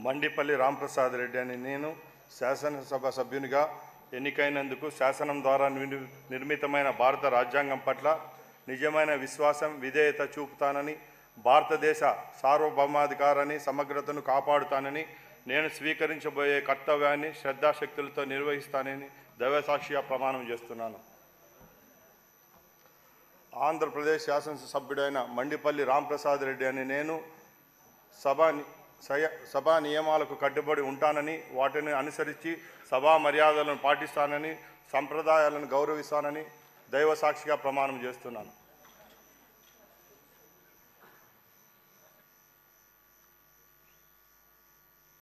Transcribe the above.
మండిపల్లి రాంప్రసాద్ రెడ్డి అని నేను శాసనసభ సభ్యునిగా ఎన్నికైనందుకు శాసనం ద్వారా నిర్- నిర్మితమైన భారత రాజ్యాంగం పట్ల నిజమైన విశ్వాసం విధేయత చూపుతానని భారతదేశ సార్వభౌమాధికారాన్ని సమగ్రతను కాపాడుతానని నేను స్వీకరించబోయే కర్తవ్యాన్ని శ్రద్ధాశక్తులతో నిర్వహిస్తానని దైవసాక్షిగా ప్రమాణం చేస్తున్నాను ఆంధ్రప్రదేశ్ శాసనసభ్యుడైన మండిపల్లి రాంప్రసాద్ రెడ్డి అని నేను సభ ని- సయ సభా నియమాలకు కట్టుబడి ఉంటానని వాటిని అనుసరించి సభా మర్యాదలను పాటిస్తానని సంప్రదాయాలను గౌరవిస్తానని దైవ సాక్షిగా ప్రమాణం చేస్తున్నాను